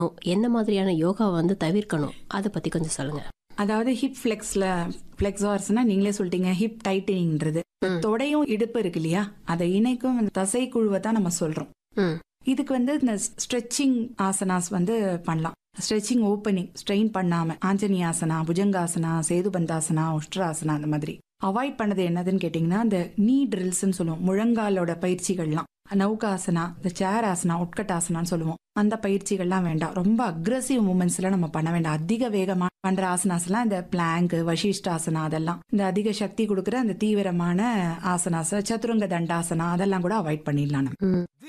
என்ன மாதிரியான யோகா வந்து தவிர்க்கணும் அதை பத்தி கொஞ்சம் சொல்லுங்க அதாவது ஹிப் ஃப்ளெக்ஸ்ல ஃப்ளெக்ஸார்ஸ்னா நீங்களே சொல்லிட்டீங்க ஹிப் டைட்டனிங்ன்றது ம். தொடையும் இடுப்பு இருக்கு இல்லையா அதை இணைக்கும் அந்த தசை குழுவை தான் நம்ம சொல்றோம் ம். இதுக்கு வந்து இந்த ஸ்ட்ரெச்சிங் ஆசனாஸ் வந்து பண்ணலாம் ஸ்ட்ரெச்சிங் ஓப்பனிங் ஸ்ட்ரெயின் பண்ணாம ஆஞ்சனியாசனா புஜங்காசனா சேதுபந்தாசனா உஷ்ட்ராசனா அந்த மாதிரி அவாய்ட் பண்ணது என்னதுன்னு கேட்டிங்கன்னா இந்த நீ ட்ரில்ஸ்னு சொல்லுவோம் முழங்காலோட பயிற்சிகள்லாம் நௌகாசனா இந்த சேர் ஆசனா உட்கட்டாசனான்னு சொல்லுவோம் அந்த பயிற்சிகள்லாம் வேண்டாம் ரொம்ப அக்ரஸிவ் மூமெண்ட்ஸ்ல நம்ம பண்ண வேண்டாம் அதிக வேகமா பண்ற ஆசனாஸ் எல்லாம் இந்த பிளாங்க் வசிஷ்டாசனா அதெல்லாம் இந்த அதிக சக்தி கொடுக்குற அந்த தீவிரமான ஆசனாஸ் சதுரங்க தண்டாசனா அதெல்லாம் கூட அவாய்ட் பண்ணிடலாம் நம்ம ம்.